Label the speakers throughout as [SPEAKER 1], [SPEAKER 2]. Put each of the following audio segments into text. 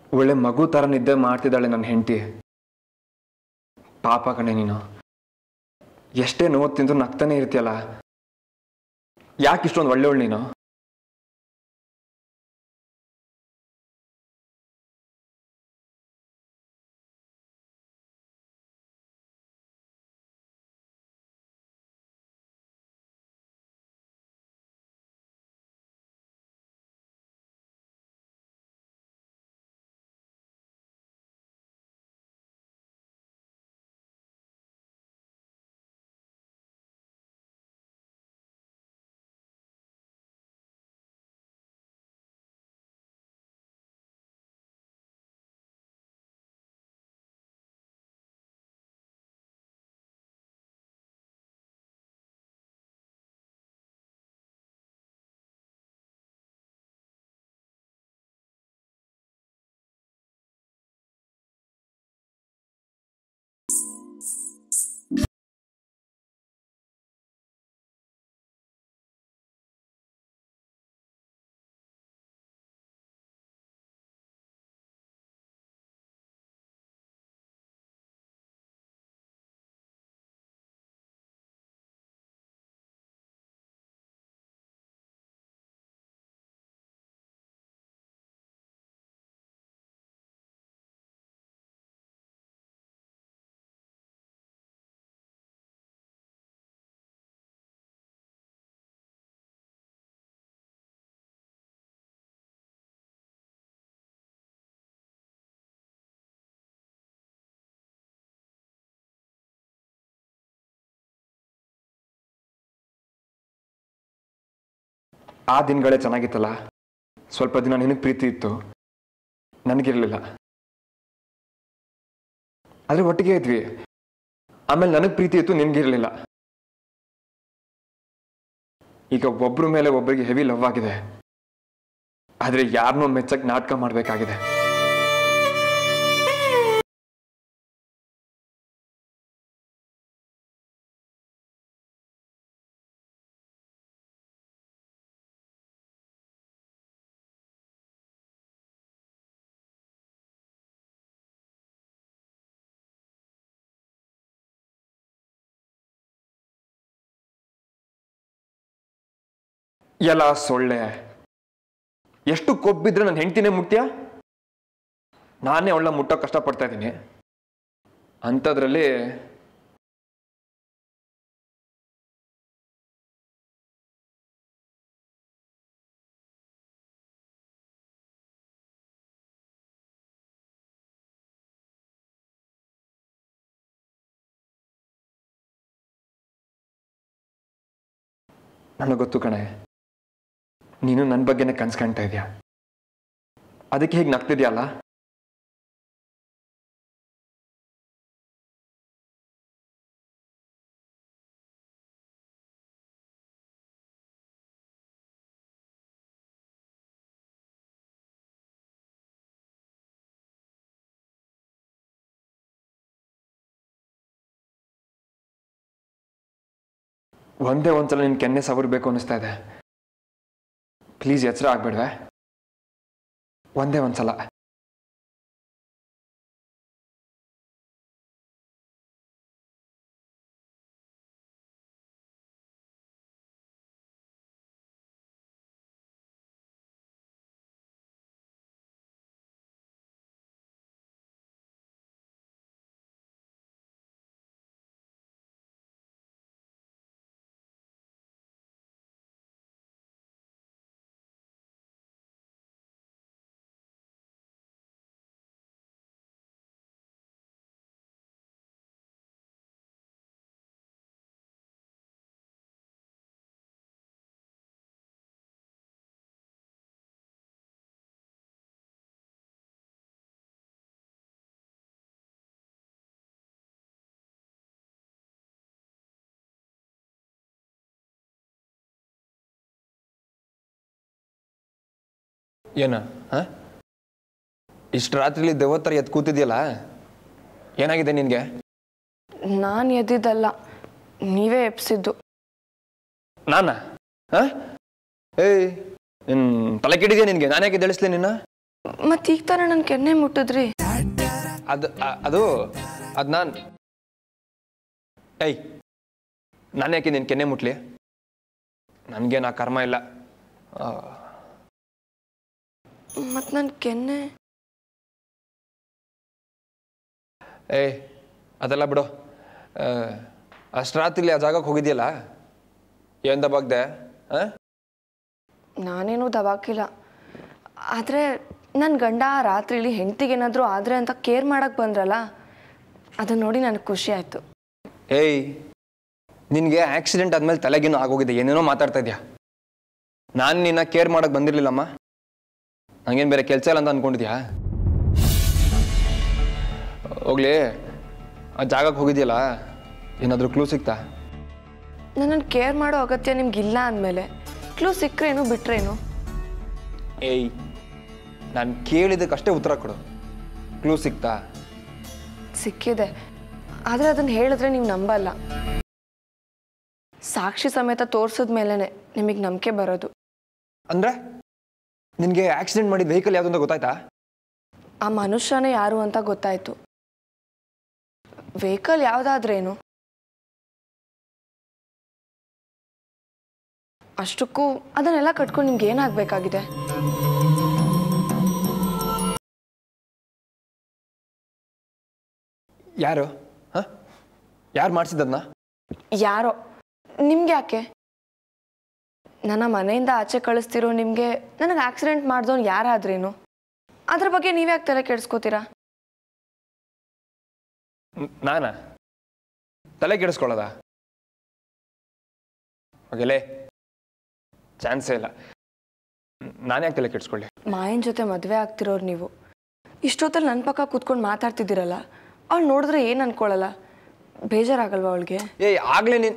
[SPEAKER 1] ಒಳ್ಳೆ ಮಗು ಥರ ನಿದ್ದೆ ಮಾಡ್ತಿದ್ದಾಳೆ ನನ್ನ ಹೆಂಡತಿ ಪಾಪ ಕಣೆ ನೀನು ಎಷ್ಟೇ ನೋವು ತಿಂದು ನಗ್ತಾನೆ ಇರ್ತೀಯಲ್ಲ ಯಾಕೆ ಇಷ್ಟೊಂದು ಒಳ್ಳೆಯವಳು ನೀನು ಆ ದಿನಗಳೇ ಚೆನ್ನಾಗಿತ್ತಲ್ಲ ಸ್ವಲ್ಪ ದಿನ ನಿನಗೆ ಪ್ರೀತಿ ಇತ್ತು ನನಗಿರಲಿಲ್ಲ ಆದರೆ ಒಟ್ಟಿಗೆ ಇದ್ವಿ ಆಮೇಲೆ ನನಗೆ ಪ್ರೀತಿ ಇತ್ತು ನಿನಗಿರಲಿಲ್ಲ ಈಗ ಒಬ್ಬರ ಮೇಲೆ ಒಬ್ಬರಿಗೆ ಹೆವಿ ಲವ್ ಆಗಿದೆ ಆದರೆ ಯಾರನ್ನೂ ಮೆಚ್ಚಕ್ಕೆ ನಾಟಕ ಮಾಡಬೇಕಾಗಿದೆ ಎಲ್ಲ ಸೊಳ್ಳೆ ಎಷ್ಟು ಕೊಬ್ಬಿದ್ರೆ ನನ್ನ ಹೆಂಡ್ತಿನೇ ಮುಟ್ಟ್ಯಾ ನಾನೇ ಅವಳ ಮುಟ್ಟೋ ಕಷ್ಟಪಡ್ತಾ ಇದ್ದೀನಿ ಅಂಥದ್ರಲ್ಲಿ ನನಗೆ ಗೊತ್ತು ಕಣೆ ನೀನು ನನ್ನ ಬಗ್ಗೆನೇ ಕನ್ಸ್ಕೊಂತ ಇದೆಯಾ ಅದಕ್ಕೆ ಹೀಗೆ ನಗ್ತಿದ್ಯಲ್ಲ ಒಂದೇ ಒಂದ್ಸಲ ನಿನ್ ಕೆನ್ನೆ ಸವರ್ಬೇಕು ಅನಿಸ್ತಾ ಇದೆ ಪ್ಲೀಸ್ ಎಚ್ಚರ ಆಗ್ಬೇಡ್ವೆ ಒಂದೇ ಒಂದ್ಸಲ ಏನ ಹಾ ಇಷ್ಟು ರಾತ್ರಿಲಿ ದೇವತ್ತರ ಎದ್ದು ಕೂತಿದ್ಯಲ್ಲ ಏನಾಗಿದೆ ನಿನಗೆ
[SPEAKER 2] ನಾನು ಎದ್ದಿದ್ದಲ್ಲ ನೀವೇ ಎಪ್ಸಿದ್ದು
[SPEAKER 1] ನಾನಾ ಹಾ ಏಯ್ ನಿನ್ ತಲೆ ಕೆಡಿದ್ಯಾ ನಿನಗೆ ನಾನು ಯಾಕೆ ತಿಳಿಸ್ಲಿ ನಿನ್ನ
[SPEAKER 2] ಮತ್ತೆ ಈಗ ತಾನೇ ನನ್ನ ಕೆನ್ನೆ ಮುಟ್ಟಿದ್ರಿ
[SPEAKER 1] ಅದು ಅ- ಅದು ಅದು ನಾನು ಏಯ್ ನಾನು ಯಾಕೆ ನಿನ್ನ ಕೆನ್ನೆ ಮುಟ್ಲಿ ನನಗೇನು ಆ ಕರ್ಮ ಇಲ್ಲ ಆ,
[SPEAKER 2] ಮತ್ತು ನನ್ನ ಕೆನ್ನೆ
[SPEAKER 1] ಏಯ್ ಅದೆಲ್ಲ ಬಿಡು ಆ, ಅಷ್ಟ್ ರಾತ್ರಿಲಿ ಆ ಜಾಗಕ್ಕೆ ಹೋಗಿದ್ಯಲ್ಲ ಏನ್ ದಬಾಗ್ದೆ ಆ?
[SPEAKER 2] ನಾನೇನು ದವಾಕಿಲ್ಲ ಆದರೆ ನನ್ನ ಗಂಡ ಆ ರಾತ್ರಿಲಿ ಹೆಂಡ್ತಿಗೇನಾದರೂ ಆದರೆ ಅಂತ ಕೇರ್ ಮಾಡಕ್ಕೆ ಬಂದ್ರಲ್ಲ ಅದನ್ನ ನೋಡಿ ನನಗೆ ಖುಷಿ ಆಯಿತು
[SPEAKER 1] ಏಯ್ ನಿನಗೆ ಆಕ್ಸಿಡೆಂಟ್ ಆದ್ಮೇಲೆ ತಲೆಗೇನು ಆಗೋಗಿದೆ ಏನೇನೋ ಮಾತಾಡ್ತಾ ಇದೆಯಾ ನಾನು ನಿನ್ನ ಕೇರ್ ಮಾಡಕ್ ಬಂದಿರ್ಲಿಲ್ಲಮ್ಮ ನಂಗೇನು ಬೇರೆ ಕೆಲಸ ಇಲ್ಲ ಅಂತ ಅನ್ಕೊಂಡಿದ್ಯಾ ಹೋಗ್ಲಿ ಆ ಜಾಗಕ್ಕೆ ಹೋಗಿದ್ಯಲ್ಲ ಏನಾದರೂ ಕ್ಲೂ ಸಿಗ್ತಾ
[SPEAKER 2] ನನ್ನನ್ನು ಕೇರ್ ಮಾಡೋ ಅಗತ್ಯ ನಿಮ್ಗಿಲ್ಲ ಅಂದಮೇಲೆ ಕ್ಲೂ ಸಿಕ್ಕರೇನು ಬಿಟ್ರೇನು
[SPEAKER 1] ಏಯ್ ನಾನು ಕೇಳಿದ್ದಕ್ಕಷ್ಟೇ ಉತ್ತರ ಕೊಡು ಕ್ಲೂ ಸಿಗ್ತಾ
[SPEAKER 2] ಸಿಕ್ಕಿದೆ ಆದರೆ ಅದನ್ನು ಹೇಳಿದ್ರೆ ನೀವು ನಂಬಲ್ಲ ಸಾಕ್ಷಿ ಸಮೇತ ತೋರಿಸಿದ ಮೇಲೇ ನಿಮಗೆ ನಂಬಿಕೆ ಬರೋದು
[SPEAKER 1] ಅಂದ್ರೆ ನಿನಗೆ ಆಕ್ಸಿಡೆಂಟ್ ಮಾಡಿದ ವೆಹಿಕಲ್ ಯಾವುದು ಅಂತ ಗೊತ್ತಾಯ್ತಾ
[SPEAKER 2] ಆ ಮನುಷ್ಯನೇ ಯಾರು ಅಂತ ಗೊತ್ತಾಯ್ತು ವೆಹಿಕಲ್ ಯಾವುದಾದ್ರೇನು ಅಷ್ಟಕ್ಕೂ ಅದನ್ನೆಲ್ಲ ಕಟ್ಕೊಂಡು ನಿಮ್ಗೆ ಏನಾಗಬೇಕಾಗಿದೆ
[SPEAKER 1] ಯಾರು ಹಾಂ ಯಾರು ಮಾಡಿಸಿದ್ದನ್ನ
[SPEAKER 2] ಯಾರೋ ನಿಮ್ಗೆ ಯಾಕೆ ನನ್ನ ಮನೆಯಿಂದ ಆಚೆ ಕಳಿಸ್ತಿರೋ ನಿಮಗೆ ನನಗೆ ಆಕ್ಸಿಡೆಂಟ್ ಮಾಡ್ದವ್ನು ಯಾರಾದ್ರೇನು ಅದ್ರ ಬಗ್ಗೆ ನೀವ್ಯಾಕೆ ತಲೆ ಕೆಡಿಸ್ಕೋತೀರಾ
[SPEAKER 1] ನಾನಾ ತಲೆ ಕೆಡಿಸ್ಕೊಳ್ಳೋದ ಹಾಗೆಲೇ ಚಾನ್ಸೇ ಇಲ್ಲ ನಾನು ಯಾಕೆ ತಲೆ ಕೆಡಿಸ್ಕೊಳ್ಳಿ
[SPEAKER 2] ಮಾಯನ್ ಜೊತೆ ಮದುವೆ ಆಗ್ತಿರೋರು ನೀವು ಇಷ್ಟೊತ್ತಲ್ಲಿ ನನ್ನ ಪಕ್ಕ ಕೂತ್ಕೊಂಡು ಮಾತಾಡ್ತಿದ್ದೀರಲ್ಲ ಅವಳು ನೋಡಿದ್ರೆ ಏನು ಅನ್ಕೊಳ್ಳಲ್ಲ ಬೇಜಾರಾಗಲ್ವಾ ಅವಳಿಗೆ
[SPEAKER 1] ಏಯ್ ಆಗ್ಲೇ ನೀನ್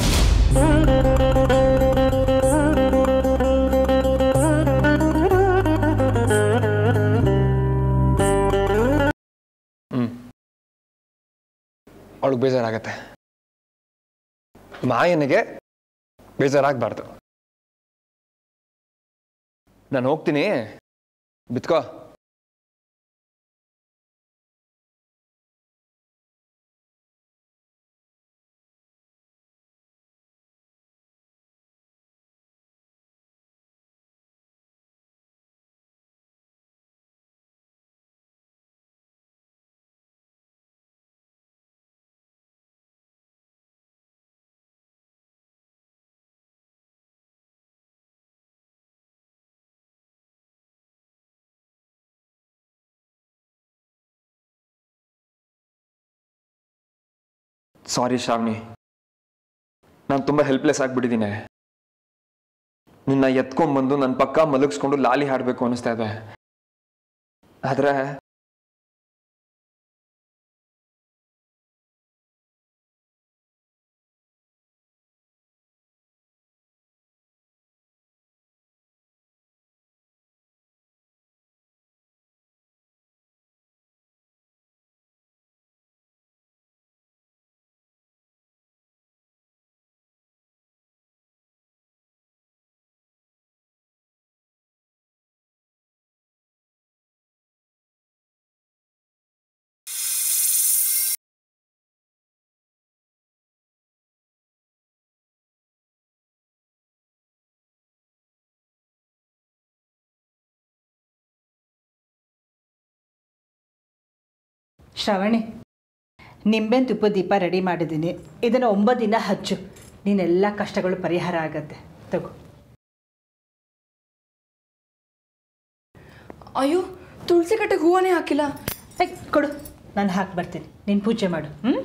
[SPEAKER 1] ಹ್ಮ್ ಅವಳಿಗೆ ಬೇಜಾರಾಗತ್ತೆ ಮಾಯನಿಗೆ ಬೇಜಾರಾಗಬಾರ್ದು ನಾನು ಹೋಗ್ತೀನಿ ಬಿತ್ಕೋ ಸಾರಿ ಶ್ರಾವಣಿ ನಾನು ತುಂಬ ಹೆಲ್ಪ್ಲೆಸ್ ಆಗಿಬಿಟ್ಟಿದ್ದೀನಿ ನಿನ್ನ ಎತ್ಕೊಂಡ್ಬಂದು ನನ್ನ ಪಕ್ಕ ಮಲಗಿಸ್ಕೊಂಡು ಲಾಲಿ ಹಾಡಬೇಕು ಅನಿಸ್ತಾ ಇದೆ ಆದರೆ
[SPEAKER 3] ಶ್ರವಣಿ ನಿಂಬೆನ ತುಪ್ಪ ದೀಪ ರೆಡಿ ಮಾಡಿದ್ದೀನಿ ಇದನ್ನು ಒಂಬತ್ತು ದಿನ ಹಚ್ಚು ನೀನೆಲ್ಲ ಕಷ್ಟಗಳು ಪರಿಹಾರ ಆಗತ್ತೆ ತಗೋ
[SPEAKER 2] ಅಯ್ಯೋ ತುಳಸಿ ಕಟ್ಟೆಗೆ ಹೂವನೇ ಹಾಕಿಲ್ಲ
[SPEAKER 3] ಏಯ್, ಕೊಡು ನಾನು ಹಾಕಿ ಬರ್ತೀನಿ ನೀನು ಪೂಜೆ ಮಾಡು ಹ್ಞೂ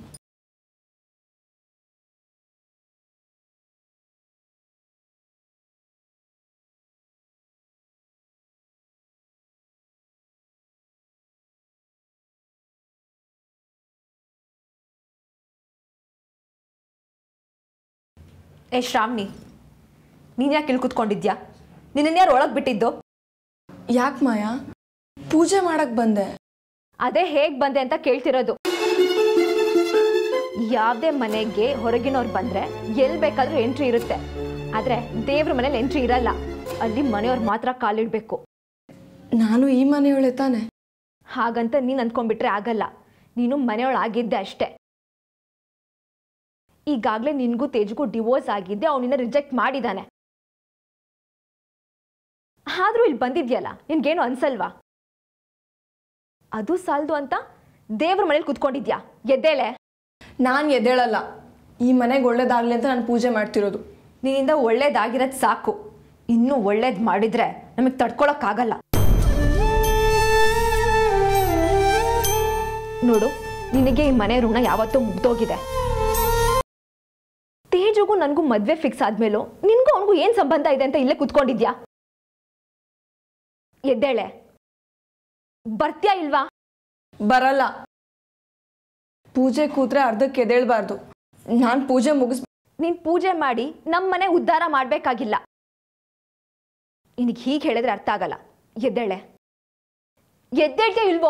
[SPEAKER 4] ಏ ಶ್ರಾವಣಿ ನೀನು ಯಾಕೆ ಇಲ್ಲಿ ಕೂತ್ಕೊಂಡಿದ್ಯಾ ನಿನ್ನನ್ನು ಯಾರು ಒಳಗೆ ಬಿಟ್ಟಿದ್ದು
[SPEAKER 2] ಯಾಕೆ ಮಾಯಾ ಪೂಜೆ ಮಾಡಕ್ ಬಂದೆ
[SPEAKER 4] ಅದೇ ಹೇಗೆ ಬಂದೆ ಅಂತ ಕೇಳ್ತಿರೋದು ಯಾವುದೇ ಮನೆಗೆ ಹೊರಗಿನವ್ರು ಬಂದರೆ ಎಲ್ಲಿ ಬೇಕಾದರೂ ಎಂಟ್ರಿ ಇರುತ್ತೆ ಆದರೆ ದೇವ್ರ ಮನೇಲಿ ಎಂಟ್ರಿ ಇರಲ್ಲ ಅಲ್ಲಿ ಮನೆಯವ್ರು ಮಾತ್ರ ಕಾಲಿಡಬೇಕು
[SPEAKER 2] ನಾನು ಈ ಮನೆಯೊಳೆ ತಾನೆ
[SPEAKER 4] ಹಾಗಂತ ನೀನು ಅಂದ್ಕೊಂಡ್ಬಿಟ್ರೆ ಆಗಲ್ಲ ನೀನು ಮನೆಯೊಳಗಿದ್ದೆ ಅಷ್ಟೇ ಈಗಾಗಲೇ ನಿನಗೂ ತೇಜ್ಗೂ ಡಿವೋರ್ಸ್ ಆಗಿದ್ದೆ ಅವನಿನ್ನ ರಿಜೆಕ್ಟ್ ಮಾಡಿದ್ದಾನೆ ಆದರೂ ಇಲ್ಲಿ ಬಂದಿದ್ಯಲ್ಲ ನಿನ್ಗೇನು ಅನ್ಸಲ್ವಾ ಅದು ಸಾಲದು ಅಂತ ದೇವ್ರ ಮನೇಲಿ ಕುತ್ಕೊಂಡಿದ್ಯಾ ಎದ್ದೇಳೆ
[SPEAKER 2] ನಾನು ಎದ್ದೇಳಲ್ಲ ಈ ಮನೆಗೆ ಒಳ್ಳೇದಾಗಲಿ ಅಂತ ನಾನು ಪೂಜೆ ಮಾಡ್ತಿರೋದು
[SPEAKER 4] ನಿನ್ನಿಂದ ಒಳ್ಳೇದಾಗಿರೋದು ಸಾಕು ಇನ್ನೂ ಒಳ್ಳೇದು ಮಾಡಿದ್ರೆ ನಮಗೆ ತಡ್ಕೊಳಕ್ಕಾಗಲ್ಲ ನೋಡು ನಿನಗೆ ಈ ಮನೆ ಋಣ ಯಾವತ್ತೂ ಮುಗ್ದೋಗಿದೆ ತೇಜುಗೂ ನನಗೂ ಮದ್ವೆ ಫಿಕ್ಸ್ ಆದ್ಮೇಲೂ ನಿನ್ಗೂ ಅವನಿಗೂ ಏನ್ ಸಂಬಂಧ ಇದೆ ಅಂತ ಇಲ್ಲೇ ಕುತ್ಕೊಂಡಿದ್ಯಾ ಎದ್ದೇಳೆ ಬರ್ತ್ಯಾ ಇಲ್ವಾ
[SPEAKER 2] ಬರಲ್ಲ ಪೂಜೆ ಕೂತ್ರೆ ಅರ್ಧಕ್ಕೆ ಎದ್ದೇಳಬಾರ್ದು ನಾನು ಪೂಜೆ ಮುಗಿಸ್
[SPEAKER 4] ನೀನ್ ಪೂಜೆ ಮಾಡಿ ನಮ್ಮ ಮನೆ ಉದ್ಧಾರ ಮಾಡ್ಬೇಕಾಗಿಲ್ಲ ನಿನಗೆ ಹೀಗೆ ಹೇಳಿದ್ರೆ ಅರ್ಥ ಆಗಲ್ಲ ಎದ್ದೇಳೆ ಎದ್ದೇಳ್ತೆ ಇಲ್ವೋ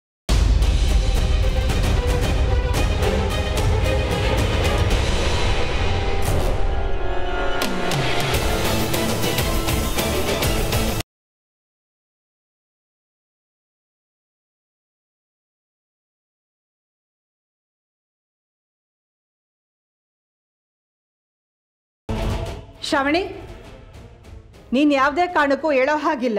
[SPEAKER 3] ಶ್ರಾವಣಿ ನೀನು ಯಾವುದೇ ಕಾರಣಕ್ಕೂ ಹೇಳೋ ಹಾಗಿಲ್ಲ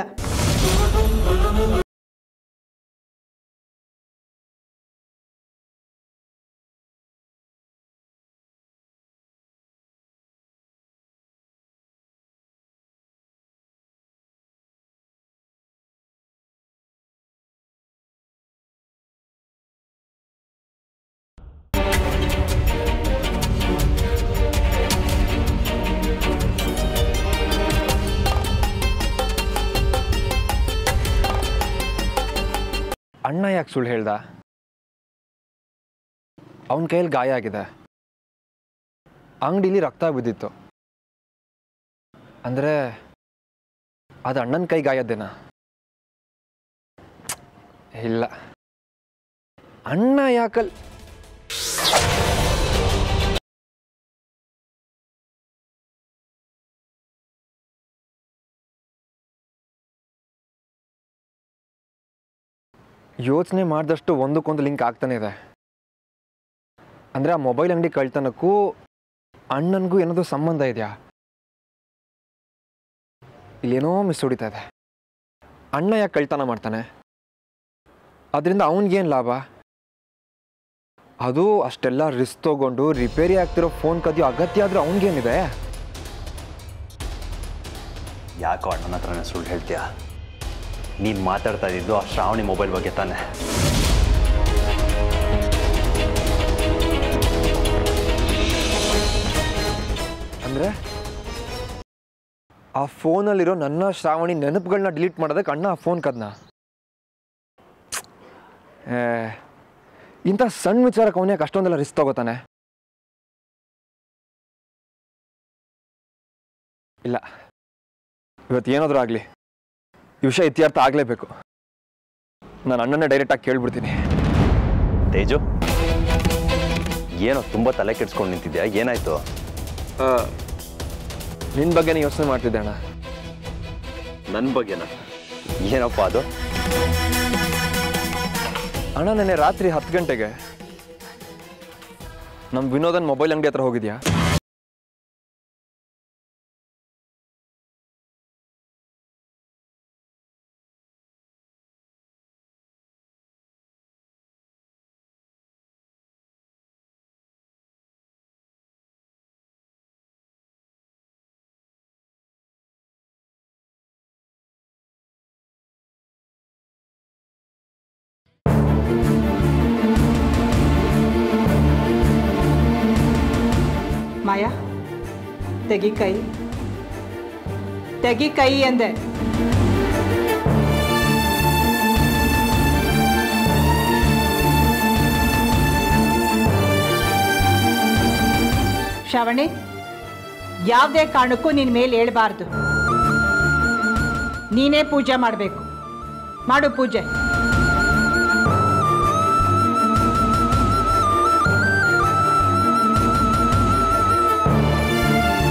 [SPEAKER 1] ಅಣ್ಣ ಯಾಕೆ ಸುಳ್ಳು ಹೇಳ್ದ ಅವನ ಕೈಯಲ್ಲಿ ಗಾಯ ಆಗಿದೆ ಅಂಗಡಿಲಿ ರಕ್ತ ಬಿದ್ದಿತ್ತು ಅಂದರೆ ಅದು ಅಣ್ಣನ ಕೈ ಗಾಯದ್ದೇನಾ ಇಲ್ಲ ಅಣ್ಣ ಯಾಕಲ್ ಯೋಚನೆ ಮಾಡಿದಷ್ಟು ಒಂದಕ್ಕೊಂದು ಲಿಂಕ್ ಆಗ್ತಾನೆ ಇದೆ ಅಂದರೆ ಆ ಮೊಬೈಲ್ ಅಂಗಡಿ ಕಳ್ತನಕ್ಕೂ ಅಣ್ಣನಿಗೂ ಏನಾದರೂ ಸಂಬಂಧ ಇದೆಯಾ ಇಲ್ಲೇನೋ ಮಿಸ್ ಹೊಡಿತಾ ಇದೆ ಅಣ್ಣ ಯಾಕೆ ಕಳ್ತನ ಮಾಡ್ತಾನೆ ಅದರಿಂದ ಅವನಿಗೇನು ಲಾಭ ಅದು ಅಷ್ಟೆಲ್ಲ ರಿಸ್ಕ್ ತಗೊಂಡು ರಿಪೇರಿ ಆಗ್ತಿರೋ ಫೋನ್ ಕದಿಯೋ ಅಗತ್ಯ ಆದರೂ ಅವನಿಗೇನಿದೆ
[SPEAKER 5] ಯಾಕೋ ಅಣ್ಣನ ಹತ್ರನೇ ಸುಳ್ಳು ಹೇಳ್ತೀಯಾ ನೀನು ಮಾತಾಡ್ತಾ ಇದ್ದಿದ್ದು ಆ ಶ್ರಾವಣಿ ಮೊಬೈಲ್ ಬಗ್ಗೆ ತಾನೆ
[SPEAKER 1] ಅಂದರೆ ಆ ಫೋನಲ್ಲಿರೋ ನನ್ನ ಶ್ರಾವಣಿ ನೆನಪುಗಳನ್ನ ಡಿಲೀಟ್ ಮಾಡೋದಕ್ಕೆ ಅಣ್ಣ ಆ ಫೋನ್ ಕದ್ನ ಏ, ಇಂಥ ಸಣ್ಣ ವಿಚಾರಕ್ಕೆ ಅವನ್ಯಾಕೆ ಅಷ್ಟೊಂದೆಲ್ಲ ರಿಸ್ಕ್ ತಗೋತಾನೆ ಇಲ್ಲ ಇವತ್ತು ಏನಾದರೂ ಆಗಲಿ ಈ ವಿಷಯ ಇತ್ಯರ್ಥ ಆಗಲೇಬೇಕು ನಾನು ಅಣ್ಣನೇ ಡೈರೆಕ್ಟಾಗಿ ಕೇಳ್ಬಿಡ್ತೀನಿ
[SPEAKER 5] ತೇಜು ಏನೋ ತುಂಬ ತಲೆ ಕೆಡ್ಸ್ಕೊಂಡು ನಿಂತಿದ್ಯಾ ಏನಾಯ್ತು
[SPEAKER 1] ನಿನ್ನ ಬಗ್ಗೆನೇ ಯೋಚನೆ ಮಾಡ್ತಿದ್ದೆ ಅಣ್ಣ
[SPEAKER 5] ನನ್ನ ಬಗ್ಗೆನಾ ಏನಪ್ಪ ಅದು
[SPEAKER 1] ಅಣ್ಣ ನೆನ್ನೆ ರಾತ್ರಿ ಹತ್ತು ಗಂಟೆಗೆ ನಮ್ಮ ವಿನೋದನ್ ಮೊಬೈಲ್ ಅಂಗಡಿ ಹತ್ರ ಹೋಗಿದ್ಯಾ
[SPEAKER 3] ಮಾಯಾ ತೆಗಿ ಕೈ ತೆಗಿ ಕೈ ಎಂದೆ ಶ್ರವಣಿ ಯಾವುದೇ ಕಾರಣಕ್ಕೂ ನಿನ್ನ ಮೇಲೆ ಹೇಳ್ಬಾರ್ದು ನೀನೇ ಪೂಜೆ ಮಾಡಬೇಕು ಮಾಡು ಪೂಜೆ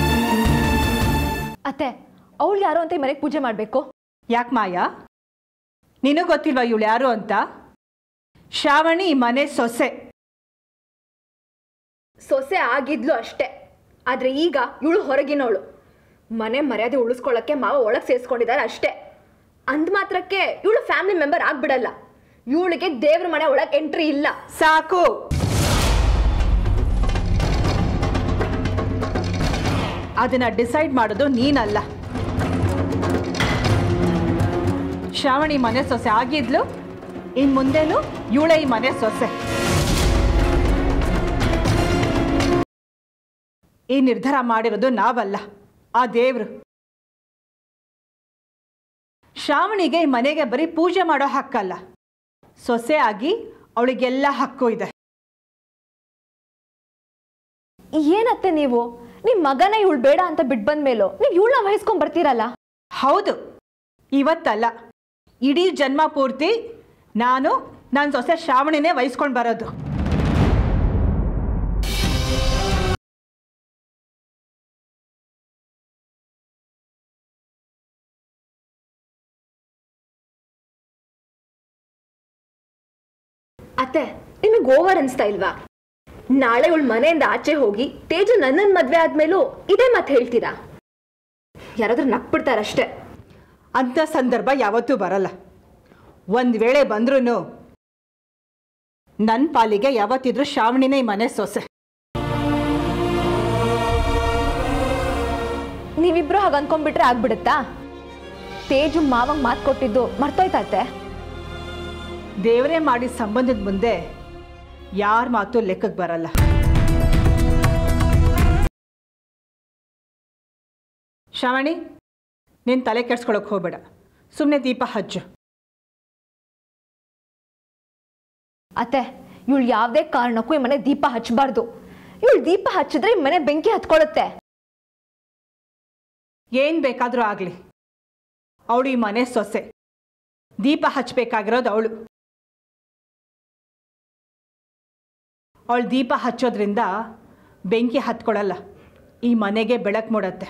[SPEAKER 4] ಅತ್ತೆ ಅವಳು ಯಾರು ಅಂತ ಈ ಮನೆಗೆ ಪೂಜೆ ಮಾಡಬೇಕು
[SPEAKER 3] ಯಾಕೆ ಮಾಯಾ ನಿನಗೆ ಗೊತ್ತಿಲ್ವಾ ಇವಳು ಯಾರು ಅಂತ ಶ್ರಾವಣಿ ಈ ಮನೆ ಸೊಸೆ
[SPEAKER 4] ಸೊಸೆ ಆಗಿದ್ಲು ಅಷ್ಟೇ ಆದ್ರೆ ಈಗ ಇವಳು ಹೊರಗಿನವಳು ಮನೆ ಮರ್ಯಾದೆ ಉಳಿಸ್ಕೊಳ್ಳೋಕ್ಕೆ ಮಾವ ಒಳಗೆ ಸೇರಿಸ್ಕೊಂಡಿದ್ದಾರೆ ಅಷ್ಟೇ ಅಂದ ಮಾತ್ರಕ್ಕೆ ಇವಳು ಫ್ಯಾಮಿಲಿ ಮೆಂಬರ್ ಆಗ್ಬಿಡಲ್ಲ ಇವಳಿಗೆ ದೇವ್ರ ಮನೆ ಒಳಗೆ ಎಂಟ್ರಿ ಇಲ್ಲ
[SPEAKER 3] ಸಾಕು ಅದನ್ನ ಡಿಸೈಡ್ ಮಾಡೋದು ನೀನಲ್ಲ ಶ್ರಾವಣಿ ಮನೆ ಸೊಸೆ ಆಗಿದ್ಲು ಇನ್ ಮುಂದೇನು ಇವಳೇ ಈ ಮನೆ ಸೊಸೆ ಈ ನಿರ್ಧಾರ ಮಾಡಿರೋದು ನಾವಲ್ಲ ಆ ದೇವ್ರು ಶ್ರಾವಣಿಗೆ ಈ ಮನೆಗೆ ಬರೀ ಪೂಜೆ ಮಾಡೋ ಹಕ್ಕಲ್ಲ ಸೊಸೆ ಆಗಿ ಅವಳಿಗೆಲ್ಲ ಹಕ್ಕು ಇದೆ
[SPEAKER 4] ಏನತ್ತೆ ನೀವು ನಿಮ್ ಮಗನ ಇವಳು ಬೇಡ ಅಂತ ಬಿಟ್ಟು ಬಂದ್ಮೇಲೂ ನೀವು ಇವಳನ್ನ ವಹಿಸ್ಕೊಂಡ್ ಬರ್ತೀರಲ್ಲ
[SPEAKER 3] ಹೌದು ಇವತ್ತಲ್ಲ ಇಡೀ ಜನ್ಮ ಪೂರ್ತಿ ನಾನು ನನ್ನ ಸೊಸೆ ಶ್ರಾವಣಿನೇ ವಹಿಸ್ಕೊಂಡು ಬರೋದು
[SPEAKER 4] ಅತ್ತೆ ನಿಮಗೆ ಓವರ್ ಅನ್ಸ್ತಾ ಇಲ್ವಾ ನಾಳೆ ಇವಳು ಮನೆಯಿಂದ ಆಚೆ ಹೋಗಿ ತೇಜು ನನ್ನನ್ ಮದ್ವೆ ಆದ್ಮೇಲೂ ಇದೇ ಮಾತು ಹೇಳ್ತೀರಾ ಯಾರಾದ್ರೂ ನಕ್ಬಿಡ್ತಾರಷ್ಟೇ
[SPEAKER 3] ಅಂಥ ಸಂದರ್ಭ ಯಾವತ್ತೂ ಬರಲ್ಲ ಒಂದು ವೇಳೆ ಬಂದ್ರೂ ನನ್ನ ಪಾಲಿಗೆ ಯಾವತ್ತಿದ್ರೂ ಶ್ರಾವಣಿನೇ ಈ ಮನೆ ಸೊಸೆ
[SPEAKER 4] ನೀವಿಬ್ರು ಹಾಗೆ ಅನ್ಕೊಂಡ್ಬಿಟ್ರೆ ಆಗ್ಬಿಡುತ್ತಾ ತೇಜು ಮಾವಂಗ್ ಮಾತು ಕೊಟ್ಟಿದ್ದು ಮರ್ತೋಯ್ತಾತೆ
[SPEAKER 3] ದೇವರೇ ಮಾಡಿದ ಸಂಬಂಧದ ಮುಂದೆ ಯಾರ ಮಾತು ಲೆಕ್ಕಕ್ಕೆ ಬರಲ್ಲ ಶ್ರಾವಣಿ ನೀನು ತಲೆ ಕೆಡ್ಸ್ಕೊಳಕ್ಕೆ ಹೋಗ್ಬೇಡ ಸುಮ್ಮನೆ ದೀಪ ಹಚ್ಚು
[SPEAKER 4] ಅತ್ತೆ ಇವಳು ಯಾವುದೇ ಕಾರಣಕ್ಕೂ ಈ ಮನೆ ದೀಪ ಹಚ್ಚಬಾರ್ದು ಇವಳು ದೀಪ ಹಚ್ಚಿದ್ರೆ ಈ ಮನೆ ಬೆಂಕಿ ಹತ್ಕೊಳ್ಳುತ್ತೆ
[SPEAKER 3] ಏನು ಬೇಕಾದರೂ ಆಗಲಿ ಅವಳು ಈ ಮನೆ ಸೊಸೆ ದೀಪ ಹಚ್ಚಬೇಕಾಗಿರೋದು ಅವಳು ಅವಳು ದೀಪ ಹಚ್ಚೋದ್ರಿಂದ ಬೆಂಕಿ ಹತ್ಕೊಳ್ಳಲ್ಲ ಈ ಮನೆಗೆ ಬೆಳಕು ಮೂಡತ್ತೆ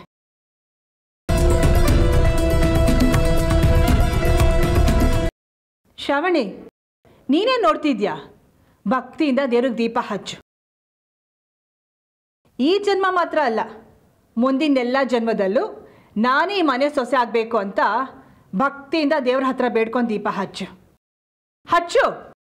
[SPEAKER 3] ಶ್ರಾವಣಿ ನೀನೇ ನೋಡ್ತಿದ್ಯಾ ಭಕ್ತಿಯಿಂದ ದೇವ್ರಿಗೆ ದೀಪ ಹಚ್ಚು ಈ ಜನ್ಮ ಮಾತ್ರ ಅಲ್ಲ ಮುಂದಿನೆಲ್ಲ ಜನ್ಮದಲ್ಲೂ ನಾನೇ ಈ ಮನೆ ಸೊಸೆ ಆಗಬೇಕು ಅಂತ ಭಕ್ತಿಯಿಂದ ದೇವ್ರ ಹತ್ರ ಬೇಡ್ಕೊಂಡು ದೀಪ ಹಚ್ಚು ಹಚ್ಚು